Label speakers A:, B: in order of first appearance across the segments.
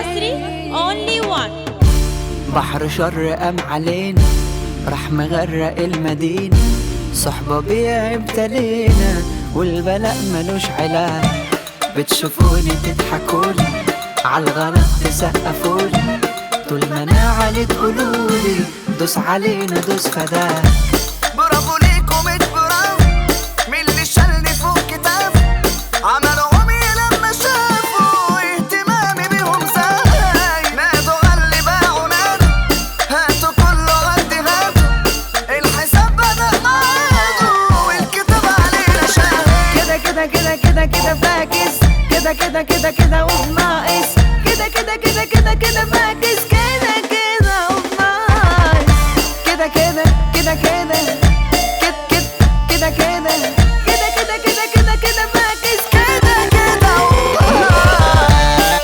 A: المصري only one
B: بحر شر قام علينا راح مغرق المدينة صحبة بيع ابتلينا والبلاء ملوش علاج بتشوفوني تضحكولي عالغلط تسقفولي طول ما انا علي تقولولي دوس علينا دوس فداك
C: برافو ليكم برافو من اللي شالني فوق كتاف عملوا عمي لما شافوا اهتمامي بيهم زاي نادوا غلي باعوا نادوا هاتوا كله غدي هاتوا الحساب بدأ معادوا والكتاب علينا شاهد
D: كده كده كده كده كده فاكس كده كده كده كده وبناقص كده كده كده كده كده فاكس كده كده وبناقص كده كده كده كده كده كده كده كده كده كده كده كده كده فاكس كده كده وبناقص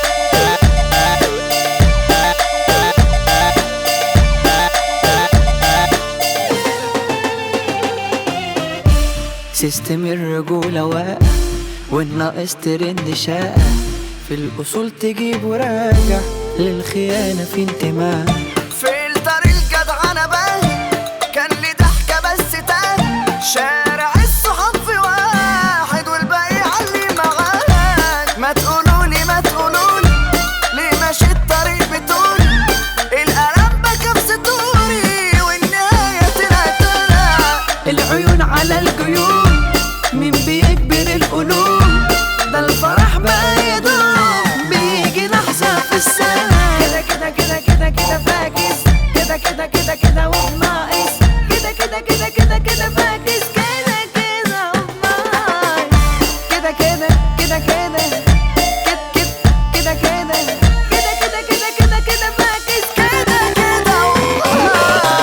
B: سيستم الرجولة واقع والناقص ترند شائع في الأصول تجيب وراجع للخيانة في انتماء
C: فلتر الجدعنة باين كان لي ضحكة بس تاني شارع الصحاب في واحد والباقي علي معاك ما تقولولي ما تقولولي ليه ماشي الطريق بتقولي القلم بكى في ستوري والنهاية طلعت أنا
D: العيون على الجيوب مين بيكبر القلوب ده الفرح بقى يدوم بيجي لحظة في السنة كده كده كده كده كده فاكس كده كده كده كده وبناقص كده كده كده كده كده فاكس كده كده وبناقص كده كده كده كده كده كده كده كده كده كده كده كده كده فاكس كده كده وبناقص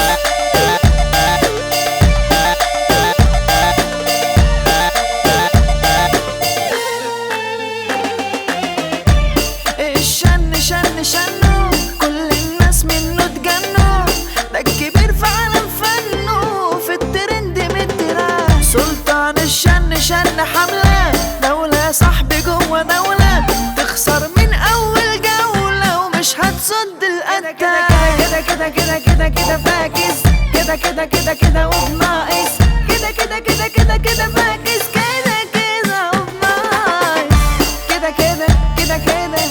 D: الشن شن شنو كل الناس منه اتجنوا ده الكبير في عالم فنه في الترند مدرا سلطان الشن شن حملة دولة صاحبي جوه دولة تخسر من أول جولة ومش هتصد الأداء كده كده كده كده كده فاكس كده كده كده كده وبناقص كده كده كده كده كده فاكس كده كده وبناقص كده كده كده كده